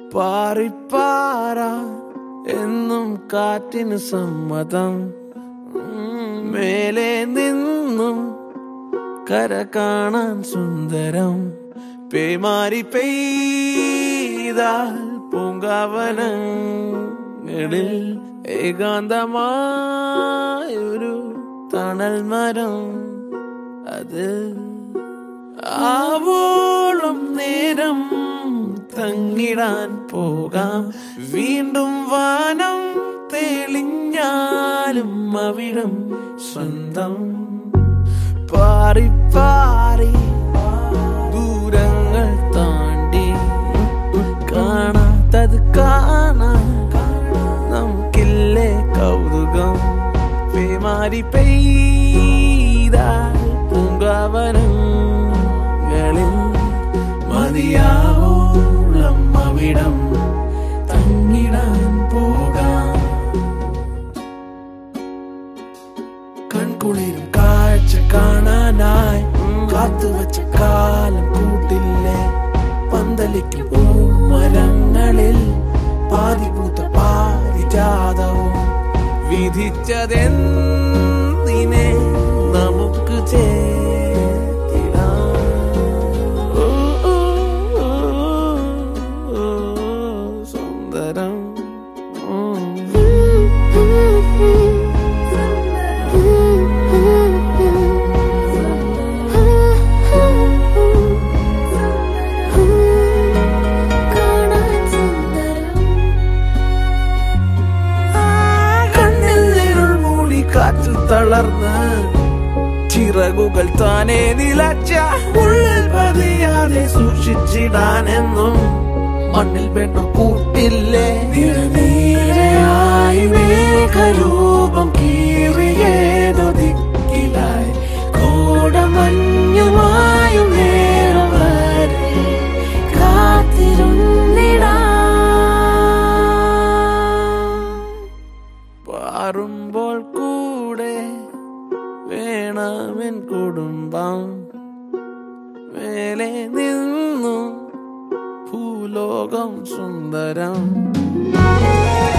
പാറിപ്പാറ എന്നും കാറ്റിന് സമ്മതം ഉം, മേലെ നിന്നും കര കാണാൻ സുന്ദരം പേമാരി പെയ്താൽ പൂങ്കാവനങ്ങളിൽ ഏകാന്തമായൊരു തണൽ മരം അത് ആവോളം നേരം തങ്ങിടാൻ പോകാം വീണ്ടും വാനം തെളിഞ്ഞാലും അവിടം സ്വന്തം പാറി പാറി ദൂരങ്ങൾ താണ്ടി കാണാത്തത് കാണാൻ നമുക്കില്ലേ കൗതുകം പേമാരി പെയ്താൽ പൂങ്കാവനങ്ങളിൽ മതിയാവോളം അവിടം തങ്ങിടാൻ പോകാം കൺകുളിരും കാഴ്ച കാണാനായി കാത്തുവച്ച കാലം കൂട്ടില്ലേ പന്തലിക്കും പൂമരങ്ങളിൽ പാതിപൂത്ത പാരിജാതവും വിധിച്ചതെന്തിനെ നമുക്ക് ചേർത്തിടാം ഓ, ഓ, ഓ, ഓ, സുന്ദരം ഉം. കണ്ണിൽ നിഴൽ മൂടി കാറ്റിൽ തളർന്ന് ചിറകുകൾ താനെ നിലച്ച ഉള്ളിൽ പതിയാതെ സൂക്ഷിച്ചിടാനെന്നും മണ്ണിൽ പെണ്ണു കൂട്ടില്ലേ നിരനീരയായി മേഘരൂപം കീറിയേതോ ദിക്കിലായി കോടമഞ്ഞുമായും നേരം വരെ പാറുമ്പോൾ കൂടെ വേണമെൻ കുടുംബം മേലെ നിന്നു ഭൂലോകം സുന്ദരം